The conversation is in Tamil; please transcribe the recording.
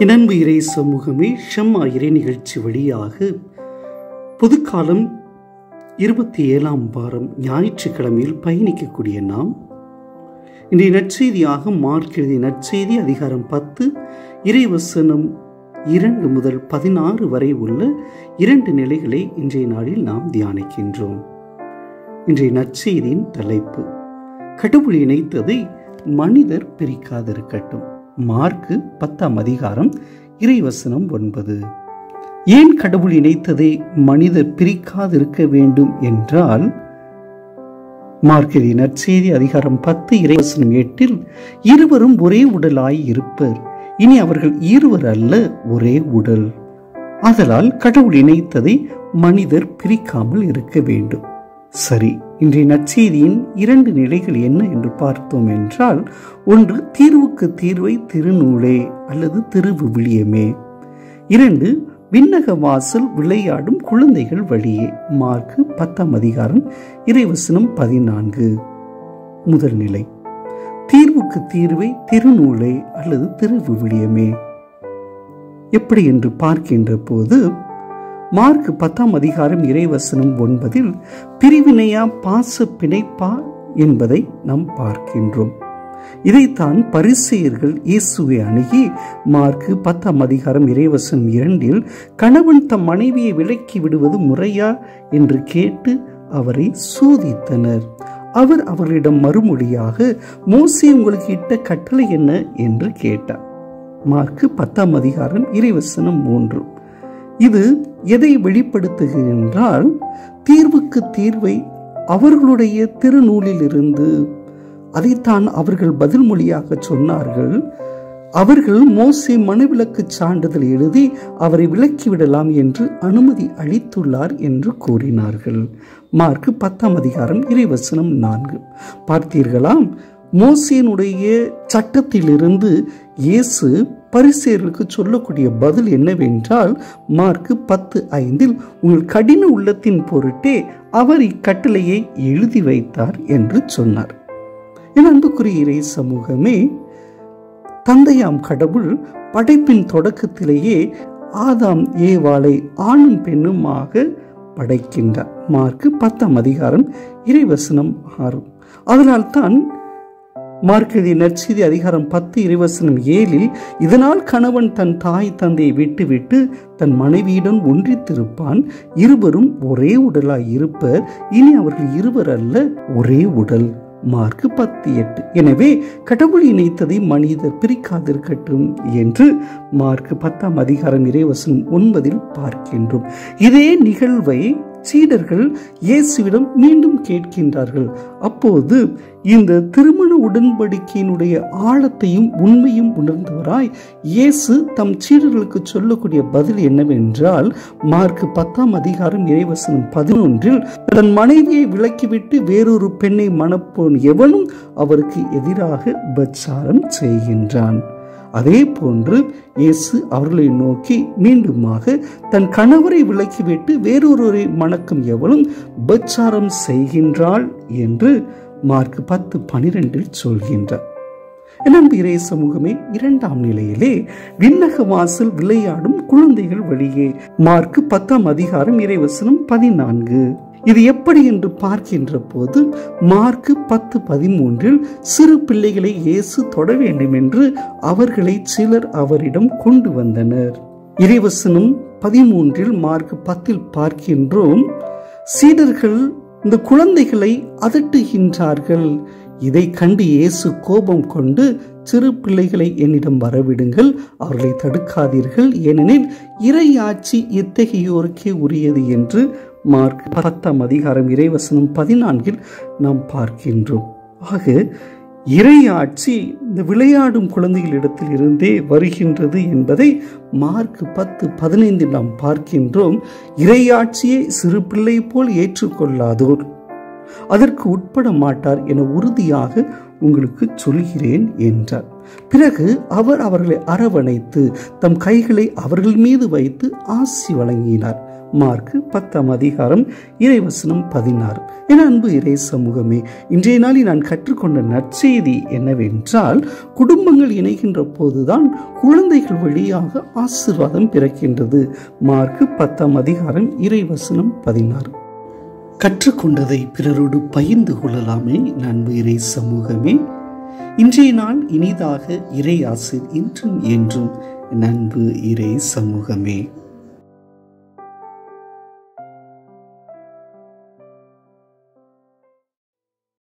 என் அன்பு இறை சமூகமே ஷம்மா இறை நிகழ்ச்சி வழியாக பொதுக்காலம் இருபத்தி ஏழாம் வாரம் ஞாயிற்றுக்கிழமையில் பயணிக்கக்கூடிய நாம் இன்றைய நற்செய்தியாக மார்க் எழுதிய நற்செய்தி அதிகாரம் பத்து இறைவசனம் இரண்டு முதல் பதினாறு வரை உள்ள இரண்டு நிலைகளை இன்றைய நாளில் நாம் தியானிக்கின்றோம் இன்றைய நற்செய்தியின் தலைப்பு கடவுள் இணைத்ததை மனிதர் பிரிக்காதிருக்கட்டும் மார்க்கு பத்தாம் அதிகாரம் இறைவசனம் ஒன்பது ஏன் கடவுள் இணைத்ததை மனிதர் பிரிக்காதிருக்க வேண்டும் என்றால் மார்க்கெதி நற்செய்தி அதிகாரம் பத்து இறைவசனம் எட்டில் இருவரும் ஒரே உடலாய் இருப்பர் இனி அவர்கள் இருவர் அல்ல ஒரே உடல் ஆதலால் கடவுள் இணைத்ததை மனிதர் பிரிக்காமல் இருக்க வேண்டும் சரி இன்றைய நற்செய்தியின் இரண்டு நிலைகள் என்ன என்று பார்த்தோம் என்றால் ஒன்று தீர்வுக்கு தீர்வை திருநூலே அல்லது திருவிவிலியமே இரண்டு விண்ணக வாசல் விளையாடும் குழந்தைகள் வழியே மார்க்கு பத்தாம் அதிகாரம் இறைவசனம் பதினான்கு முதல் நிலை தீர்வுக்கு தீர்வை திருநூலே அல்லது திருவிவிலியமே எப்படி என்று பார்க்கின்ற போது மார்க் பத்தாம் அதிகாரம் இறைவசனம் ஒன்பதில் பிரிவினையா பாச பிணைப்பா என்பதை நாம் பார்க்கின்றோம் இதைத்தான் பரிசெயர்கள் இயேசுவை அணுகி மார்க்கு பத்தாம் அதிகாரம் இறைவசனம் இரண்டில் கணவன் தம் மனைவியை விலக்கி விடுவது முறையா என்று கேட்டு அவரை சோதித்தனர் அவர் அவர்களிடம் மறுமொழியாக மோசி உங்களுக்கு இட்ட கட்டளை என்ன என்று கேட்டார் மார்க்கு பத்தாம் அதிகாரம் இறைவசனம் மூன்று இது எதை வெளிப்படுத்துகின்றால் தீர்வுக்கு தீர்வை அவர்களுடைய திருநூலிலிருந்து அதைத்தான் அவர்கள் பதில் மொழியாக சொன்னார்கள் அவர்கள் மோசே மனுவிலக்கு சான்றிதழ் எழுதி அவரை விலக்கிவிடலாம் என்று அனுமதி அளித்துள்ளார் என்று கூறினார்கள் மார்க் பத்தாம் அதிகாரம் இறைவசனம் நான்கு பார்த்தீர்களாம் மோசியனுடைய சட்டத்திலிருந்து இயேசு பரிசேர்களுக்கு சொல்லக்கூடிய பதில் என்னவென்றால் மார்க் பத்து ஐந்தில் உங்கள் கடின உள்ளத்தின் பொருட்டே அவர் இக்கட்டளையை எழுதி வைத்தார் என்று சொன்னார் என் அன்புக்குரிய இறை சமூகமே தந்தையாம் கடவுள் படைப்பின் தொடக்கத்திலேயே ஆதாம் ஏவாளை ஆணும் பெண்ணுமாக படைக்கின்றார் மார்க்கு பத்தாம் அதிகாரம் இறைவசனம் ஆறு அதனால் தான் மார்க்கெதி நற்செய்தி அதிகாரம் பத்து இறைவசனம் ஏழில் இதனால் கணவன் தன் தாய் தந்தையை விட்டுவிட்டு தன் மனைவியுடன் ஒன்றித்திருப்பான் இருவரும் ஒரே உடலாய் இருப்பர் இனி அவர்கள் இருவர் அல்ல ஒரே உடல் மார்க்கு பத்து எட்டு எனவே கடவுள் இணைத்ததை மனிதர் பிரிக்காதிருக்கட்டும் என்று மார்க்கு பத்தாம் அதிகாரம் இறைவசனம் ஒன்பதில் பார்க்கின்றோம் இதே நிகழ்வை சீடர்கள் இயேசுவிடம் மீண்டும் கேட்கின்றார்கள் அப்போது இந்த திருமண உடன்படிக்கையினுடைய ஆழத்தையும் உண்மையும் உணர்ந்தவராய் இயேசு தம் சீடர்களுக்கு சொல்லக்கூடிய பதில் என்னவென்றால் மார்க் பத்தாம் அதிகாரம் இறைவசனம் பதினொன்றில் தன் மனைவியை விலக்கிவிட்டு வேறொரு பெண்ணை மணப்போன் எவனும் அவருக்கு எதிராக உபச்சாரம் செய்கின்றான் அதே போன்று இயேசு அவர்களை நோக்கி மீண்டுமாக தன் கணவரை விலக்கிவிட்டு வேறொருவரை மணக்கும் எவளும் உபச்சாரம் செய்கின்றாள் என்று மார்க் பத்து பனிரெண்டில் சொல்கின்றார் நம்பு இறை சமூகமே இரண்டாம் நிலையிலே விண்ணக வாசல் விளையாடும் குழந்தைகள் வழியே மார்க் பத்தாம் அதிகாரம் இறைவசனம் பதினான்கு இது எப்படி என்று பார்க்கின்ற போது மார்க்கு பத்து பதிமூன்றில் சிறு பிள்ளைகளை இயேசு தொட வேண்டும் என்று அவர்களை சிலர் அவரிடம் கொண்டு வந்தனர் இறைவசனம் பதிமூன்றில் மார்க் பத்தில் பார்க்கின்றோம் சீடர்கள் இந்த குழந்தைகளை அதட்டுகின்றார்கள் இதை கண்டு இயேசு கோபம் கொண்டு சிறு பிள்ளைகளை என்னிடம் வரவிடுங்கள் அவர்களை தடுக்காதீர்கள் ஏனெனில் இறையாட்சி இத்தகையோருக்கே உரியது என்று மார்க் பத்தாம் அதிகாரம் இறைவசனம் பதினான்கில் நாம் பார்க்கின்றோம் ஆக இறையாட்சி இந்த விளையாடும் குழந்தைகளிடத்தில் இருந்தே வருகின்றது என்பதை மார்க் பத்து பதினைந்தில் நாம் பார்க்கின்றோம் இறையாட்சியை சிறு பிள்ளை போல் ஏற்றுக்கொள்ளாதோர் அதற்கு உட்பட மாட்டார் என உறுதியாக உங்களுக்கு சொல்கிறேன் என்றார் பிறகு அவர் அவர்களை அரவணைத்து தம் கைகளை அவர்கள் மீது வைத்து ஆசி வழங்கினார் மார்க்கு பத்தாம் அதிகாரம் இறைவசனம் பதினாறு என அன்பு இறை சமூகமே இன்றைய நாளில் நான் கற்றுக்கொண்ட நற்செய்தி என்னவென்றால் குடும்பங்கள் இணைகின்ற போதுதான் குழந்தைகள் வழியாக ஆசிர்வாதம் பிறக்கின்றது மார்க்கு பத்தாம் அதிகாரம் இறைவசனம் பதினாறு கற்றுக்கொண்டதை பிறரோடு பகிர்ந்து கொள்ளலாமே நண்பு இறை சமூகமே இன்றைய நாள் இனிதாக இறை ஆசிர் இன்றும் என்றும் நண்பு இறை சமூகமே